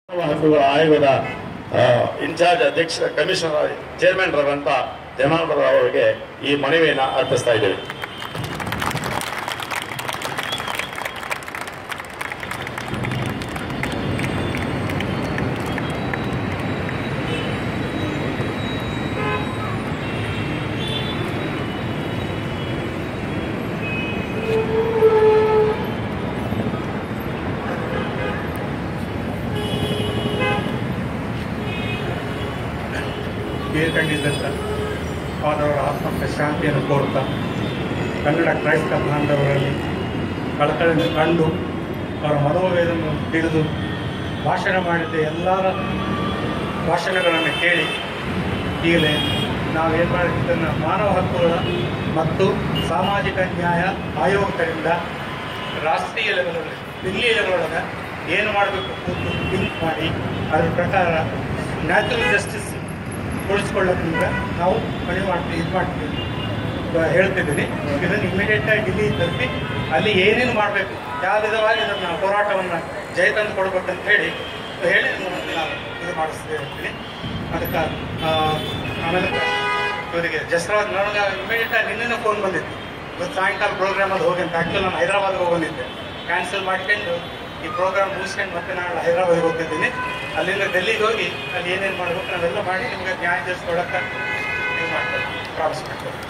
ಮಾನವ ಹಕ್ಕುಗಳ ಆಯೋಗದ ಆ, ಇನ್ಚಾರ್ಜ್ ಅಧ್ಯಕ್ಷ ಕಮಿಷನರ್ ಚೇರ್ಮನ್ ರವಂತ ಜನಾರ್ದನ್ ರಾವ್ ಅವರಿಗೆ ಈ ಮನವಿಯನ್ನು ಅರ್ಪಿಸ್ತಾ ಇದ್ದೇವೆ ತೀರ್ಕೊಂಡಿದ್ದಂಥ ಅವರವರ ಆತ್ಮಕ್ಕೆ ಶಾಂತಿಯನ್ನು ಕೋರುತ್ತಾ ಕನ್ನಡ ಕ್ರೈಸ್ತ ಬಾಂಧವರಲ್ಲಿ ಕಳಕಳಿಯನ್ನು ಕಂಡು ಅವರ ಮನೋವೇದನ್ನು ತಿಳಿದು ಭಾಷಣ ಮಾಡಿದ ಎಲ್ಲರ ಭಾಷಣಗಳನ್ನು ಕೇಳಿ ಈಗಲೇ ನಾವೇನು ಮಾಡಿದ್ದನ್ನು ಮಾನವ ಹಕ್ಕುಗಳ ಮತ್ತು ಸಾಮಾಜಿಕ ನ್ಯಾಯ ಆಯೋಗದಿಂದ ರಾಷ್ಟ್ರೀಯ ಲೆವೆಲಲ್ಲಿ ದಿಲ್ಲಿ ಲೆವೆಲೊಳಗೆ ಏನು ಮಾಡಬೇಕು ಕೂತು ಥಿಂಕ್ ಮಾಡಿ ಅದರ ಪ್ರಕಾರ ನ್ಯಾಚುರಲ್ ಜಸ್ಟಿಸ್ ಉಳಿಸ್ಕೊಳ್ಳೋದ್ರಿಂದ ನಾವು ಮನೆ ಮಾಡ್ತೀವಿ ಇದು ಮಾಡ್ತೀವಿ ಇವಾಗ ಹೇಳ್ತಿದ್ದೀನಿ ಇದನ್ನು ಇಮಿಡಿಯೇಟಾಗಿ ಡಿಲ್ಲಿ ತಲುಪಿ ಅಲ್ಲಿ ಏನೇನು ಮಾಡಬೇಕು ಯಾವ ವಿಧವಾಗಿ ಇದನ್ನು ಹೋರಾಟವನ್ನು ಜಯ ತಂದು ಕೊಡ್ಬೇಕಂತ ಹೇಳಿ ಹೇಳಿ ನಿಮ್ಮನ್ನು ನಾನು ಇದು ಮಾಡಿಸ್ತಾ ಇರ್ತೀನಿ ಅದಕ್ಕೆ ಆ, ಆಮೇಲೆ ಇವರಿಗೆ ಜಸ್ರಾಜ್ ನನಗೆ ಇಮಿಡಿಯೇಟಾಗಿ ನಿನ್ನೆ ಫೋನ್ ಬಂದಿತ್ತು ಇವತ್ತು ಸಾಯಂಕಾಲ ಪ್ರೋಗ್ರಾಮಲ್ಲಿ ಹೋಗಿ ಅಂತ ಆ್ಯಕ್ಚುಲಿ ನಾನು ಹೈದರಾಬಾದ್ಗೆ ಹೋಗಿದ್ದೆ ಕ್ಯಾನ್ಸಲ್ ಮಾಡ್ಕೊಂಡು ಈ ಪ್ರೋಗ್ರಾಮ್ ಮುಗಿಸ್ಕೊಂಡು ಮತ್ತೆ ನಾನು ಹೈದರಾಬಾದ್ಗೆ ಹೋಗ್ತಿದ್ದೀನಿ ಅಲ್ಲಿಂದ ಡೆಲ್ಲಿಗೆ ಹೋಗಿ ಅಲ್ಲಿ ಏನೇನು ಮಾಡ್ಬೇಕು ನಾವೆಲ್ಲ ಮಾಡಿ ನಿಮ್ಗೆ ನ್ಯಾಯ ತಿಳಿಸ್ಕೊಡಕ್ಕೆ ಇದು ಮಾಡ್ತಾರೆ ಪ್ರಾಮಿಸ್ ಮಾಡ್ತಾರೆ